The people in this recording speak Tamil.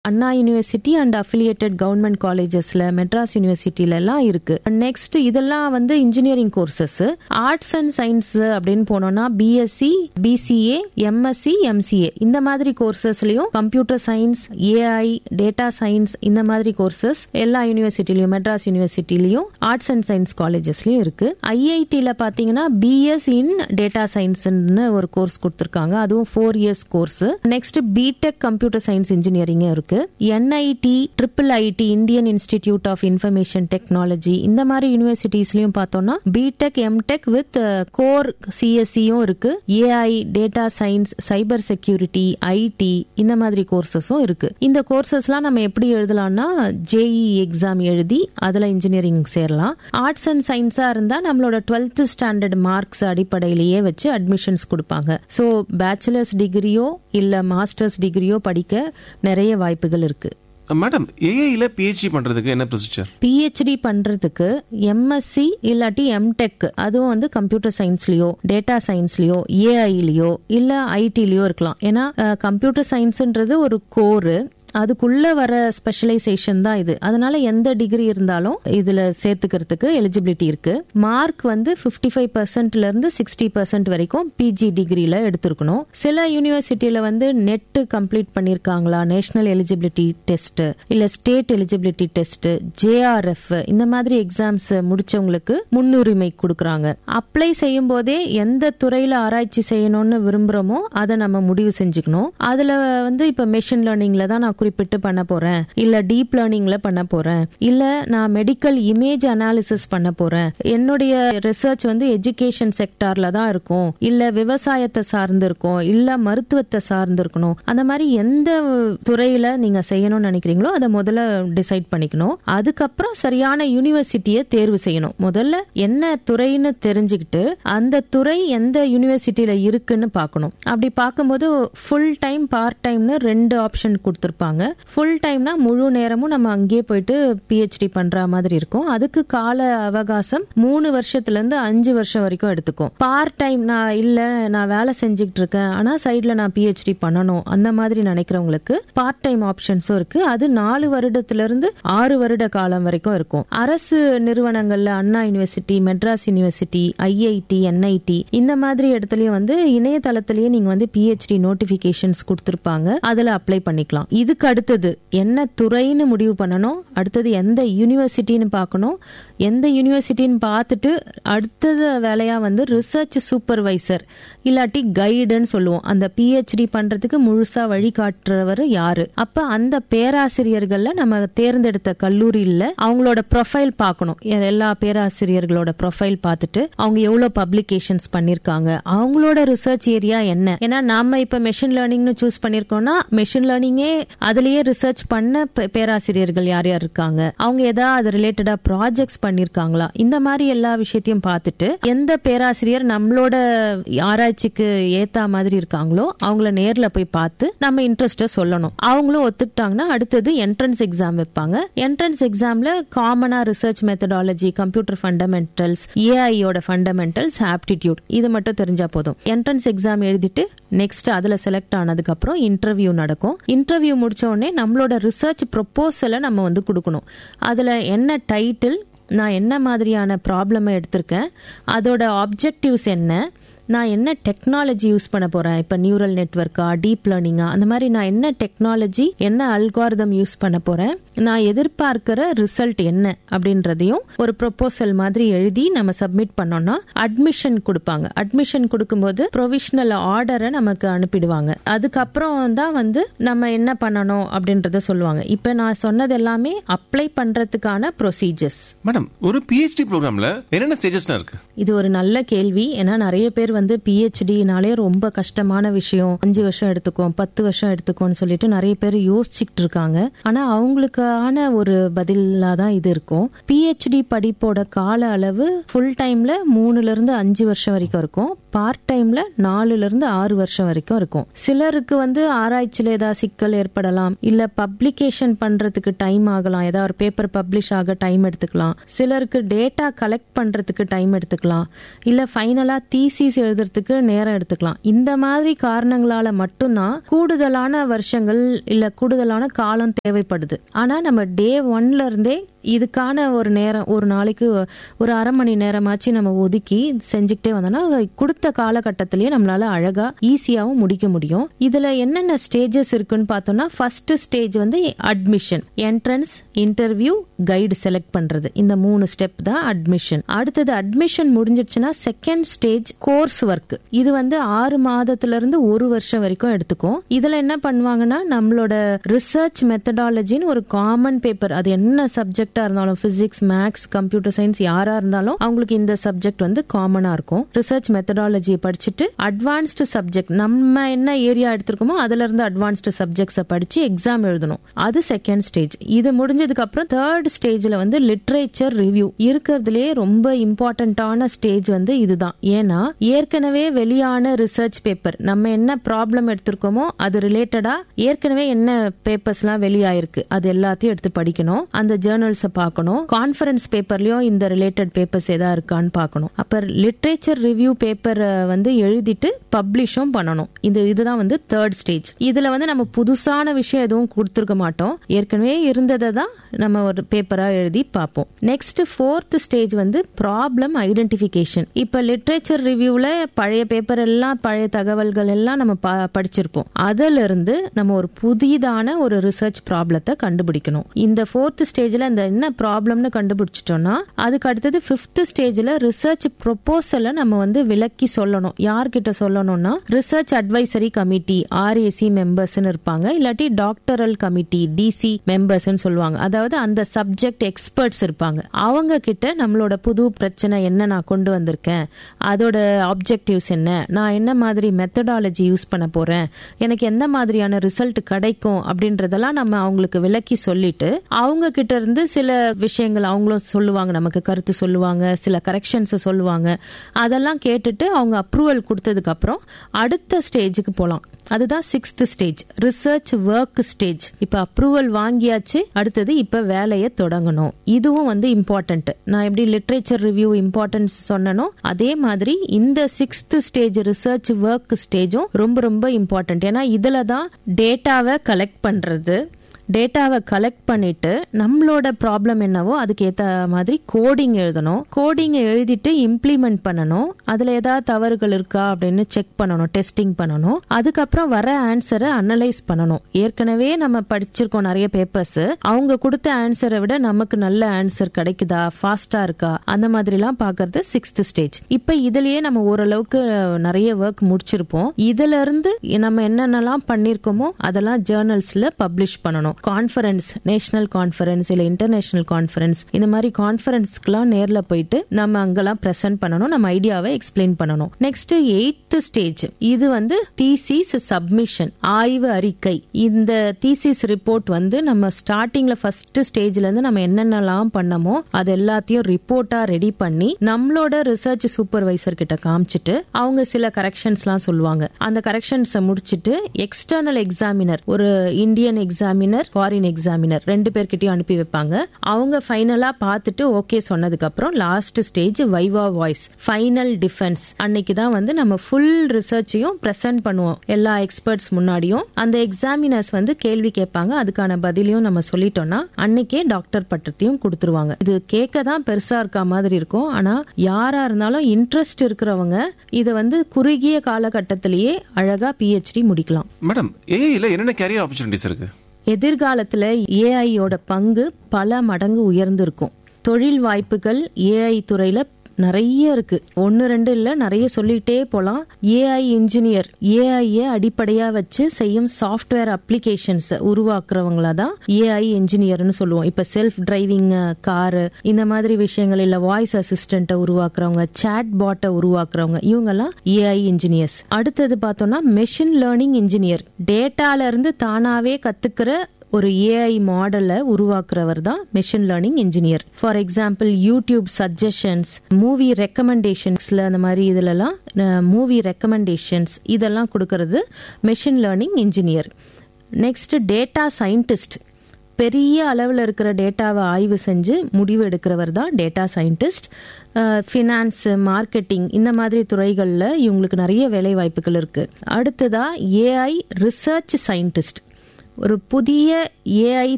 Anna university and affiliated government காலேஜஸ்ல மெட்ராஸ் யூனிவர்சிட்டில எல்லாம் இருக்கு நெக்ஸ்ட் இதெல்லாம் வந்து engineering courses arts and science அப்படின்னு போனோம்னா பிஎஸ்சி பிசிஏ எம்எஸ்சி எம்சிஏ இந்த மாதிரி கோர்சஸ்லயும் computer science AI data science இந்த மாதிரி கோர்சஸ் எல்லா யூனிவர்சிட்டிலயும் மெட்ராஸ் யூனிவர்சிட்டிலயும் ஆர்ட்ஸ் அண்ட் சயின்ஸ் காலேஜஸ்லயும் இருக்கு ஐஐடில பாத்தீங்கன்னா பிஎஸ் இன் டேட்டா சயின்ஸ்னு ஒரு கோர்ஸ் கொடுத்திருக்காங்க அதுவும் four years course next BTech computer science engineering இருக்கு NIT triple IT Indian institute of information technology இந்த மாதிரி யூனிவர்சிட்டிஸ்லயும் பார்த்தோம்னா பிடெக் எம்டெக் வித் கோர் சிஎஸ்சியும் இருக்கு AI data science cyber security IT இந்த மாதிரி கோர்சஸும் இருக்கு இந்த கோர்சஸ்லாம் நம்ம எப்படி எழுதலாம்னா ஜேஇ எக்ஸாம் எழுதி அதுல இன்ஜினியரிங் சேரலாம் ஆர்ட்ஸ் அண்ட் சயின்ஸா இருந்தா நம்மளோட டுவெல்த் ஸ்டாண்டர்ட் மார்க்ஸ் அடிப்படையிலேயே வச்சு அட்மிஷன்ஸ் கொடுப்பாங்க ஸோ பேச்சுலர்ஸ் டிகிரியோ இல்ல மாஸ்டர்ஸ் டிகிரியோ படிக்க நிறைய வாய்ப்புகள் இருக்கு மேடம் ஏஐல பிஹெச்டி பண்றதுக்கு என்ன ப்ரொசீஜர் பிஹெச்டி பண்றதுக்கு எம்எஸ்சி இல்லாட்டி எம்டெக் அதுவும் வந்து கம்ப்யூட்டர் சயின்ஸ்லயோ டேட்டா சயின்ஸ்லயோ ஏஐலயோ இல்ல ஐடிலயோ இருக்கலாம் ஏன்னா கம்ப்யூட்டர் சயின்ஸ்ன்றது ஒரு கோரு அதுக்குள்ள வர ஸ்பெஷலைசேஷன் தான் இது அதனால எந்த டிகிரி இருந்தாலும் இதுல சேர்த்துக்கிறதுக்கு எலிஜிபிலிட்டி இருக்கு மார்க் வந்து பிப்டி ஃபைவ் பர்சன்ட்ல இருந்து சிக்ஸ்டி பர்சன்ட் வரைக்கும் பிஜி டிகிரில எடுத்திருக்கணும் சில யூனிவர்சிட்டியில வந்து நெட் கம்ப்ளீட் பண்ணிருக்காங்களா நேஷனல் எலிஜிபிலிட்டி டெஸ்ட் இல்ல ஸ்டேட் எலிஜிபிலிட்டி டெஸ்ட் ஜேஆர்எஃப் இந்த மாதிரி எக்ஸாம்ஸ் முடிச்சவங்களுக்கு முன்னுரிமை கொடுக்கறாங்க அப்ளை செய்யும் போதே எந்த துறையில ஆராய்ச்சி செய்யணும்னு விரும்புறோமோ அதை நம்ம முடிவு செஞ்சுக்கணும் அதுல வந்து இப்ப மெஷின் லேர்னிங்ல தான் நான் குறிப்பிட்டு பண்ண போறேன் இல்ல டீப் லேர்னிங்ல பண்ண போறேன் இல்ல நான் மெடிக்கல் இமேஜ் அனாலிசிஸ் பண்ண போறேன் என்னுடைய ரிசர்ச் வந்து எஜுகேஷன் செக்டார்ல தான் இருக்கும் இல்ல விவசாயத்தை சார்ந்து இருக்கும் இல்ல மருத்துவத்தை சார்ந்து இருக்கணும் அந்த மாதிரி எந்த துறையில நீங்க செய்யணும்னு நினைக்கிறீங்களோ அதை முதல்ல டிசைட் பண்ணிக்கணும் அதுக்கப்புறம் சரியான யூனிவர்சிட்டியை தேர்வு செய்யணும் முதல்ல என்ன துறைன்னு தெரிஞ்சுக்கிட்டு அந்த துறை எந்த யூனிவர்சிட்டியில இருக்குன்னு பார்க்கணும் அப்படி பார்க்கும்போது ஃபுல் டைம் பார்ட் டைம்னு ரெண்டு ஆப்ஷன் கொடுத்துருப்பாங்க ஃபுல் டைம்னா முழு நேரமும் நம்ம அங்கேயே போயிட்டு பிஹெச்டி பண்ற மாதிரி இருக்கும் அதுக்கு கால அவகாசம் மூணு வருஷத்துல இருந்து அஞ்சு வருஷம் வரைக்கும் எடுத்துக்கும் பார்ட் டைம் நான் இல்ல நான் வேலை செஞ்சுக்கிட்டு இருக்கேன் ஆனா சைட்ல நான் பிஹெச்டி பண்ணணும் அந்த மாதிரி நினைக்கிறவங்களுக்கு பார்ட் டைம் ஆப்ஷன்ஸும் இருக்கு அது நாலு வருடத்துல இருந்து ஆறு வருட காலம் வரைக்கும் இருக்கும் அரசு நிறுவனங்கள்ல Anna university Madras university IIT NIT இந்த மாதிரி இடத்துலயும் வந்து இணையதளத்திலேயே நீங்க வந்து பிஹெச்டி நோட்டிபிகேஷன்ஸ் கொடுத்திருப்பாங்க அதுல அப்ளை பண்ணிக்கலாம் இதுக்கு அடுத்தது என்ன துறைன்னு முடிவு பண்ணணும் அடுத்தது எந்த யூனிவர்சிட்டின்னு பார்க்கணும் எந்த யூனிவர்சிட்டின்னு பார்த்துட்டு அடுத்தது வேலையா வந்து ரிசர்ச் சூப்பர்வைசர் இல்லாட்டி கைடுன்னு சொல்லுவோம் அந்த பிஹெச்டி பண்றதுக்கு முழுசா வழிகாட்டுறவர் யாரு அப்ப அந்த பேராசிரியர்கள்ல நம்ம தேர்ந்தெடுத்த கல்லூரியில அவங்களோட ப்ரொஃபைல் பார்க்கணும் எல்லா பேராசிரியர்களோட ப்ரொஃபைல் பார்த்துட்டு அவங்க எவ்வளவு பப்ளிகேஷன்ஸ் பண்ணிருக்காங்க அவங்களோட ரிசர்ச் ஏரியா என்ன ஏன்னா நாம இப்ப மெஷின் லேர்னிங்னு சூஸ் பண்ணிருக்கோம்னா மெஷின் லேர்னிங்கே அதுலயே ரிசர்ச் பண்ண பேராசிரியர்கள் யார் யார் இருக்காங்க அவங்க ஏதாவது அது ரிலேட்டடா ப்ராஜெக்ட்ஸ் பண்ணிருக்காங்களா இந்த மாதிரி எல்லா விஷயத்தையும் பார்த்துட்டு எந்த பேராசிரியர் நம்மளோட ஆராய்ச்சிக்கு ஏத்தா மாதிரி இருக்காங்களோ அவங்கள நேர்ல போய் பார்த்து நம்ம இன்ட்ரெஸ்ட சொல்லணும் அவங்களும் ஒத்துக்கிட்டாங்கன்னா அடுத்தது என்ட்ரன்ஸ் எக்ஸாம் வைப்பாங்க என்ட்ரன்ஸ் எக்ஸாம்ல காமனா ரிசர்ச் மெத்தடாலஜி கம்ப்யூட்டர் ஃபண்டமெண்டல்ஸ் ஏஐயோட ஃபண்டமெண்டல்ஸ் ஆப்டிடியூட் இது மட்டும் தெரிஞ்சா போதும் என்ட்ரன்ஸ் எக்ஸாம் எழுதிட்டு நெக்ஸ்ட் அதுல செலக்ட் ஆனதுக்கு அப்புறம் இன்டர்வியூ நடக்கும் இன்டர்வியூ முடிச்ச உடனே நம்மளோட ரிசர்ச் ப்ரொப்போசலை நம்ம வந்து கொடுக்கணும் அதுல என்ன டைட்டில் நான் என்ன மாதிரியான ப்ராப்ளமை எடுத்திருக்கேன் அதோட ஆப்ஜெக்டிவ்ஸ் என்ன நான் என்ன டெக்னாலஜி யூஸ் பண்ண போறேன் இப்ப நியூரல் நெட்ஒர்க்கா டீப் லேர்னிங்கா அந்த மாதிரி நான் என்ன டெக்னாலஜி என்ன அல்காரிதம் யூஸ் பண்ண போறேன் நான் எதிர்பார்க்கிற ரிசல்ட் என்ன அப்படின்றதையும் ஒரு ப்ரொபோசல் மாதிரி எழுதி நம்ம சப்மிட் பண்ணோம்னா அட்மிஷன் கொடுப்பாங்க அட்மிஷன் கொடுக்கும்போது ப்ரொவிஷனல் ஆர்டரை நமக்கு அனுப்பிடுவாங்க அதுக்கப்புறம் தான் வந்து நம்ம என்ன பண்ணணும் அப்படின்றத சொல்லுவாங்க இப்ப நான் சொன்னது எல்லாமே அப்ளை பண்றதுக்கான ப்ரொசீஜர்ஸ் மேடம் ஒரு பிஹெச்டி ப்ரோக்ராம்ல என்னென்ன ஸ்டேஜஸ் இருக்கு இது ஒரு நல்ல கேள்வி ஏன்னா நிறைய பேர் வந்து பிஹெச்டினாலே ரொம்ப கஷ்டமான விஷயம் அஞ்சு வருஷம் எடுத்துக்கும் பத்து வருஷம் எடுத்துக்கும்னு சொல்லிட்டு நிறைய பேர் யோசிச்சுட்டு இருக்காங்க ஆனா அவங்களுக்கான ஒரு பதிலா தான் இது இருக்கும் பிஹெச்டி படிப்போட கால அளவு ஃபுல் டைம்ல மூணுல இருந்து அஞ்சு வருஷம் வரைக்கும் இருக்கும் பார்ட் டைம்ல நாலுல இருந்து ஆறு வருஷம் வரைக்கும் இருக்கும் சிலருக்கு வந்து ஆராய்ச்சியில ஏதாவது சிக்கல் ஏற்படலாம் இல்ல பப்ளிகேஷன் பண்றதுக்கு டைம் ஆகலாம் ஏதாவது ஒரு பேப்பர் பப்ளிஷ் ஆக டைம் எடுத்துக்கலாம் சிலருக்கு டேட்டா கலெக்ட் பண்றதுக்கு டைம் எடுத்துக்கலாம் இல்ல ஃபைனலா தீசிஸ் எழுத எழுதுறதுக்கு நேரம் எடுத்துக்கலாம் இந்த மாதிரி காரணங்களால மட்டும்தான் கூடுதலான வருஷங்கள் இல்ல கூடுதலான காலம் தேவைப்படுது ஆனா நம்ம டே ஒன்ல இருந்தே இதுக்கான ஒரு நேரம் ஒரு நாளைக்கு ஒரு அரை மணி நேரமாச்சு நம்ம ஒதுக்கி செஞ்சுக்கிட்டே வந்தோம்னா கொடுத்த காலகட்டத்திலேயே நம்மளால அழகா ஈஸியாவும் முடிக்க முடியும் இதுல என்னென்ன ஸ்டேஜஸ் இருக்குன்னு பார்த்தோம்னா ஃபர்ஸ்ட் ஸ்டேஜ் வந்து admission entrance interview guide select பண்றது இந்த மூணு ஸ்டெப் தான் அட்மிஷன் அடுத்தது அட்மிஷன் முடிஞ்சிடுச்சுன்னா செகண்ட் ஸ்டேஜ் கோர்ஸ் ஒர்க் இது வந்து ஆறு மாதத்துல இருந்து ஒரு வருஷம் வரைக்கும் எடுத்துக்கும் இதுல என்ன பண்ணுவாங்கன்னா நம்மளோட ரிசர்ச் மெத்தடாலஜின்னு ஒரு காமன் பேப்பர் அது என்ன சப்ஜெக்டா இருந்தாலும் பிசிக்ஸ் மேக்ஸ் கம்ப்யூட்டர் சயின்ஸ் யாரா இருந்தாலும் அவங்களுக்கு இந்த சப்ஜெக்ட் வந்து காமனா இருக்கும் ரிசர்ச் மெத்தடாலஜியை படிச்சுட்டு அட்வான்ஸ்டு சப்ஜெக்ட் நம்ம என்ன ஏரியா எடுத்திருக்கோமோ அதுல இருந்து அட்வான்ஸ்டு சப்ஜெக்ட்ஸை படிச்சு எக்ஸாம் எழுதணும் அது செகண்ட் ஸ்டேஜ் இது முடிஞ்சதுக்கு அப்புறம் தேர்ட் ஸ்டேஜ்ல வந்து லிட்ரேச்சர் ரிவ்யூ இருக்கிறதுலே ரொம்ப இம்பார்ட்டன்டான ஸ்டேஜ் வந்து இதுதான் ஏன்னா ஏற்கனவே வெளியான ரிசர்ச் பேப்பர் நம்ம என்ன ப்ராப்ளம் எடுத்திருக்கோமோ அது ரிலேட்டடா ஏற்கனவே என்ன பேப்பர்ஸ்லாம் வெளியாயிருக்கு அது எல்லாத்தையும் எடுத்து படிக்கணும் அந்த ஜேர்னல்ஸை பார்க்கணும் கான்ஃபரன்ஸ் பேப்பர்லயும் இந்த ரிலேட்டட் பேப்பர்ஸ் எதா இருக்கான்னு பார்க்கணும் அப்ப லிட்ரேச்சர் ரிவ்யூ பேப்பர் வந்து எழுதிட்டு பப்ளிஷும் பண்ணணும் இது இதுதான் வந்து தேர்ட் ஸ்டேஜ் இதுல வந்து நம்ம புதுசான விஷயம் எதுவும் கொடுத்துருக்க மாட்டோம் ஏற்கனவே இருந்ததை தான் நம்ம ஒரு பேப்பரா எழுதி பார்ப்போம் நெக்ஸ்ட் ஃபோர்த் ஸ்டேஜ் வந்து ப்ராப்ளம் ஐடென்டிஃபிகேஷன் இப்ப லிட்ரேச்சர் ரிவ்யூல பழைய பேப்பர் எல்லாம் பழைய தகவல்கள் எல்லாம் நம்ம ப- படிச்சிருப்போம் அதுல இருந்து நம்ம ஒரு புதிதான ஒரு ரிசர்ச் ப்ராப்ளத்தை கண்டுபிடிக்கணும் இந்த ஃபோர்த் ஸ்டேஜ்ல இந்த என்ன ப்ராப்ளம்னு கண்டுபிடிச்சிட்டோம்னா அதுக்கு அடுத்தது ஃபிஃப்த் ஸ்டேஜ்ல ரிசர்ச் ப்ரொபோசலை நம்ம வந்து விளக்கி சொல்லணும் யார்கிட்ட சொல்லணும்னா ரிசர்ச் அட்வைசரி கமிட்டி ஆர்ஏசி மெம்பர்ஸ்னு இருப்பாங்க இல்லாட்டி டாக்டரல் கமிட்டி டிசி மெம்பர்ஸ்னு சொல்லுவாங்க அதாவது அந்த சப்ஜெக்ட் எக்ஸ்பர்ட்ஸ் இருப்பாங்க அவங்க கிட்ட நம்மளோட புது பிரச்சனை என்ன நான் கொண்டு வந்திருக்கேன் அதோட ஆப்ஜெக்டிவ்ஸ் என்ன நான் என்ன மாதிரி மெத்தடாலஜி யூஸ் பண்ண போறேன் எனக்கு எந்த மாதிரியான ரிசல்ட் கிடைக்கும் அப்படின்றதெல்லாம் நம்ம அவங்களுக்கு விளக்கி சொல்லிட்டு அவங்க கிட்ட இருந்து சில விஷயங்கள் அவங்களும் சொல்லுவாங்க நமக்கு கருத்து சொல்லுவாங்க சில கரெக்ஷன்ஸ் சொல்லுவாங்க அதெல்லாம் கேட்டுட்டு அவங்க அப்ரூவல் கொடுத்ததுக்கு அப்புறம் அடுத்த ஸ்டேஜுக்கு போலாம் அதுதான் sixth stage research work stage இப்ப அப்ரூவல் வாங்கியாச்சு அடுத்தது இப்ப வேலையை தொடங்கணும் இதுவும் வந்து இம்பார்ட்டன்ட் நான் எப்படி லிட்ரேச்சர் ரிவ்யூ இம்பார்ட்டன்ஸ் சொன்னனோ அதே மாதிரி இந்த சிக்ஸ்த் ஸ்டேஜ் ரிசர்ச் ஒர்க் ஸ்டேஜும் ரொம்ப ரொம்ப இம்பார்ட்டன்ட் ஏன்னா இதுல தான் டேட்டாவை கலெக்ட் பண்றது டேட்டாவை கலெக்ட் பண்ணிட்டு நம்மளோட ப்ராப்ளம் என்னவோ அதுக்கு ஏத்த மாதிரி கோடிங் எழுதணும் கோடிங் எழுதிட்டு இம்ப்ளிமெண்ட் பண்ணணும் அதுல ஏதாவது தவறுகள் இருக்கா அப்படின்னு செக் பண்ணணும் டெஸ்டிங் பண்ணணும் அதுக்கப்புறம் வர ஆன்சரை அனலைஸ் பண்ணணும் ஏற்கனவே நம்ம படிச்சிருக்கோம் நிறைய பேப்பர்ஸ் அவங்க கொடுத்த ஆன்சரை விட நமக்கு நல்ல ஆன்சர் கிடைக்குதா ஃபாஸ்டா இருக்கா அந்த மாதிரிலாம் பாக்குறது சிக்ஸ்த் ஸ்டேஜ் இப்ப இதுலயே நம்ம ஓரளவுக்கு நிறைய ஒர்க் முடிச்சிருப்போம் இதுல இருந்து நம்ம என்னென்னலாம் பண்ணிருக்கோமோ அதெல்லாம் ஜேர்னல்ஸ்ல பப்ளிஷ் பண்ணணும் கான்ஃபரன்ஸ் நேஷனல் கான்ஃபரன்ஸ் இல்ல இன்டர்நேஷனல் கான்ஃபரன்ஸ் இந்த மாதிரி கான்ஃபரன்ஸ்க்குலாம் நேர்ல போயிட்டு நம்ம அங்கெல்லாம் பிரசன்ட் பண்ணணும் நம்ம ஐடியாவை எக்ஸ்பிளைன் பண்ணணும் நெக்ஸ்ட் எயித்து ஸ்டேஜ் இது வந்து தீசிஸ் சப்மிஷன் ஆய்வு அறிக்கை இந்த தீசிஸ் ரிப்போர்ட் வந்து நம்ம ஸ்டார்டிங்ல ஃபர்ஸ்ட் ஸ்டேஜ்ல இருந்து நம்ம என்னென்னலாம் பண்ணமோ அது எல்லாத்தையும் ரிப்போர்ட்டா ரெடி பண்ணி நம்மளோட ரிசர்ச் சூப்பர்வைசர் கிட்ட காமிச்சிட்டு அவங்க சில கரெக்ஷன்ஸ்லாம் சொல்லுவாங்க அந்த கரெக்ஷன்ஸை முடிச்சிட்டு எக்ஸ்டர்னல் எக்ஸாமினர் ஒரு இந்தியன் எக்ஸாமினர் ஃபாரின் எக்ஸாமினர் ரெண்டு பேர்கிட்டயும் அனுப்பி வைப்பாங்க அவங்க ஃபைனலா பார்த்துட்டு ஓகே சொன்னதுக்கு அப்புறம் last stage viva voce final defence அன்னைக்கு தான் வந்து நம்ம ஃபுல் ரிசர்ச்சையும் பிரசன்ட் பண்ணுவோம் எல்லா எக்ஸ்பர்ட்ஸ் முன்னாடியும் அந்த எக்ஸாமினர்ஸ் வந்து கேள்வி கேட்பாங்க அதுக்கான பதிலையும் நம்ம சொல்லிட்டோம்னா அன்னைக்கே டாக்டர் பட்டத்தையும் கொடுத்துருவாங்க இது கேட்க தான் பெருசா இருக்க மாதிரி இருக்கும் ஆனா யாரா இருந்தாலும் இன்ட்ரெஸ்ட் இருக்கிறவங்க இதை வந்து குறுகிய காலகட்டத்திலேயே அழகா பிஹெச்டி முடிக்கலாம் மேடம் ஏஐல என்னென்ன கேரியர் ஆப்பர்ச்சுனிட்டிஸ் இருக்கு எதிர்காலத்துல ஏஐயோட பங்கு பல மடங்கு உயர்ந்திருக்கும் தொழில் வாய்ப்புகள் ஏஐ துறையில நிறைய இருக்கு ஒன்னு ரெண்டு இல்ல நிறைய சொல்லிட்டே போலாம் ஏஐ இன்ஜினியர் ஏஐய அடிப்படையா வச்சு செய்யும் சாஃப்ட்வேர் அப்ளிகேஷன்ஸ் உருவாக்குறவங்கள தான் ஏஐ இன்ஜினியர்னு சொல்லுவோம் இப்ப செல்ஃப் டிரைவிங் காரு இந்த மாதிரி விஷயங்கள் இல்ல வாய்ஸ் அசிஸ்டன்ட்டை உருவாக்குறவங்க சாட் பாட்டை உருவாக்குறவங்க இவங்க எல்லாம் ஏஐ இன்ஜினியர்ஸ் அடுத்தது பார்த்தோம்னா மெஷின் லேர்னிங் இன்ஜினியர் டேட்டால இருந்து தானாவே கத்துக்கிற ஒரு ஏஐ மாடலை உருவாக்குறவர் தான் machine learning engineer for example YouTube suggestions movie ரெக்கமெண்டேஷன்ஸ்ல அந்த மாதிரி இதுலலாம் மூவி ரெக்கமெண்டேஷன்ஸ் இதெல்லாம் கொடுக்கறது machine learning engineer next data scientist பெரிய அளவில் இருக்கிற டேட்டாவை ஆய்வு செஞ்சு முடிவு எடுக்கிறவர் தான் டேட்டா சயின்டிஸ்ட் ஃபினான்ஸ் மார்க்கெட்டிங் இந்த மாதிரி துறைகளில் இவங்களுக்கு நிறைய வேலை வாய்ப்புகள் இருக்கு அடுத்ததா ஏஐ ரிசர்ச் சயின்டிஸ்ட் ஒரு புதிய ஏஐ